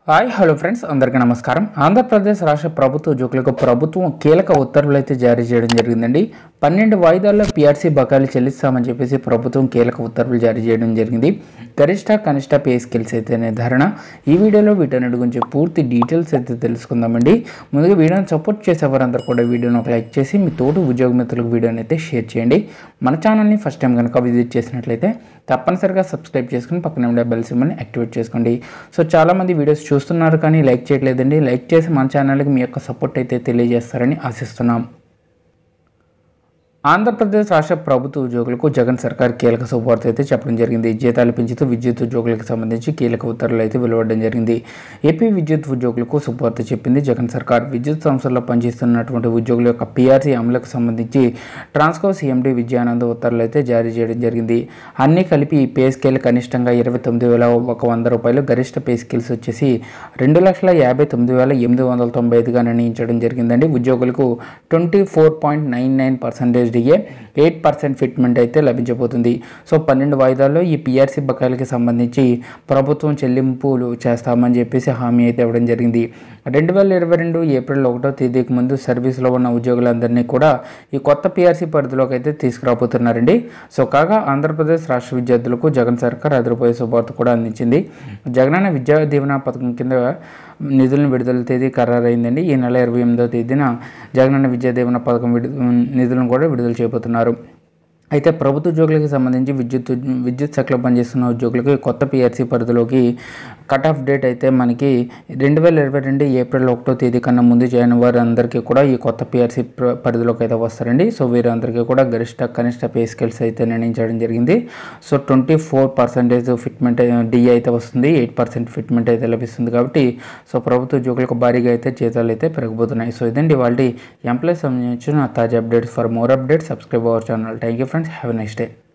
hi hello friends అందరికీ నమస్కారం ఆంధ్రప్రదేశ్ రాష్ట్ర ప్రభుత్వ ఉద్యోగులకు ప్రభుత్వం కీలక ఉత్తర్వులు అయితే జారీ చేయడం జరిగిందండి పన్నెండు వాయిదాల్లో పీఆర్సీ బకాయిలు చెల్లిస్తామని చెప్పేసి ప్రభుత్వం కీలక ఉత్తర్వులు జారీ చేయడం జరిగింది గరిష్ట కనిష్ట పే స్కిల్స్ అయితే నిర్ధారణ ఈ వీడియోలో వీటన్నిటి గురించి పూర్తి డీటెయిల్స్ అయితే తెలుసుకుందామండి ముందుగా వీడియోని సపోర్ట్ చేసే వారందరూ కూడా వీడియోని ఒక లైక్ చేసి మీ తోటి ఉద్యోగ మిత్రులకు వీడియోని అయితే షేర్ చేయండి మన ఛానల్ని ఫస్ట్ టైం కనుక విజిట్ చేసినట్లయితే తప్పనిసరిగా సబ్స్క్రైబ్ చేసుకుని పక్కన ఉండే బెల్ సింబల్ని యాక్టివేట్ చేసుకోండి సో చాలామంది వీడియోస్ చూస్తున్నారు కానీ లైక్ చేయట్లేదండి లైక్ చేసి మన ఛానల్కి మీ యొక్క సపోర్ట్ అయితే తెలియజేస్తారని ఆశిస్తున్నాం ఆంధ్రప్రదేశ్ రాష్ట్ర ప్రభుత్వ ఉద్యోగులకు జగన్ సర్కార్ కీలక శుభవార్త అయితే చెప్పడం జరిగింది జీతాలు పెంచుతూ విద్యుత్ ఉద్యోగులకు సంబంధించి కీలక ఉత్తర్వులు అయితే వెలువడడం జరిగింది ఏపీ విద్యుత్ ఉద్యోగులకు శుభవార్త చెప్పింది జగన్ సర్కార్ విద్యుత్ సంస్థల్లో పనిచేస్తున్నటువంటి ఉద్యోగుల యొక్క పీఆర్సీ అమలుకు సంబంధించి ట్రాన్స్కో సీఎండీ విజయానంద్ ఉత్తర్వులు అయితే జారీ చేయడం జరిగింది అన్నీ కలిపి ఈ పే స్కేల్ కనిష్టంగా ఇరవై తొమ్మిది వేల ఒక వంద రూపాయలు గరిష్ట పే స్కేల్స్ వచ్చేసి రెండు లక్షల యాభై తొమ్మిది వేల ఎనిమిది వందల తొంభై ఐదుగా నిర్ణయించడం జరిగిందండి ఉద్యోగులకు twenty four point nine nine percentage DA eight percent fitment అయితే లభించబోతుంది సో పన్నెండు వాయిదాల్లో ఈ పిఆర్సీ బకాయిలకి సంబంధించి ప్రభుత్వం చెల్లింపులు చేస్తామని చెప్పేసి హామీ అయితే ఇవ్వడం జరిగింది రెండు వేల ఇరవై రెండు ఏప్రిల్ ఒకటో తేదీకి ముందు సర్వీస్లో ఉన్న ఉద్యోగులందరినీ కూడా ఈ కొత్త పిఆర్సీ పరిధిలోకి అయితే తీసుకురాబోతున్నారండి సో కాగా ఆంధ్రప్రదేశ్ రాష్ట్ర విద్యార్థులకు జగన్ సర్కార్ అదిరిపోయే శుభార్త కూడా అందించింది జగనన్న విద్యా దీవెన పథకం కింద నిధులను విడుదల తేదీ ఖరారైందండి ఈ నెల ఇరవై ఎనిమిదో తేదీన జగనన్న విద్యా దీవెన పథకం విడు నిధులను కూడా విడుదల చేయబోతున్నారు అయితే ప్రభుత్వ ఉద్యోగులకు సంబంధించి విద్యుత్ విద్యుత్ శాఖలో పనిచేస్తున్న ఉద్యోగులకి కొత్త పిఆర్సీ పరిధిలోకి కట్ ఆఫ్ డేట్ అయితే మనకి రెండు వేల ఇరవై రెండు ఏప్రిల్ ఒకటో తేదీ కన్నా ముందు చేయని వారందరికీ కూడా ఈ కొత్త పిఆర్సీ పరిధిలోకి అయితే వస్తారండి సో వీరందరికీ కూడా గరిష్ట కనిష్ట పే స్కేల్స్ అయితే నిర్ణయించడం జరిగింది so twenty four percentage fitment DA అయితే వస్తుంది ఎయిట్ పర్సెంట్ ఫిట్మెంట్ అయితే లభిస్తుంది కాబట్టి సో ప్రభుత్వ ఉద్యోగులకు భారీగా అయితే జీతాలు అయితే పెరగబోతున్నాయి సో ఇదండి వాళ్ళ ఎంప్లాయీస్ సంబంధించిన తాజా updates for more updates subscribe our channel thank you friends have a next day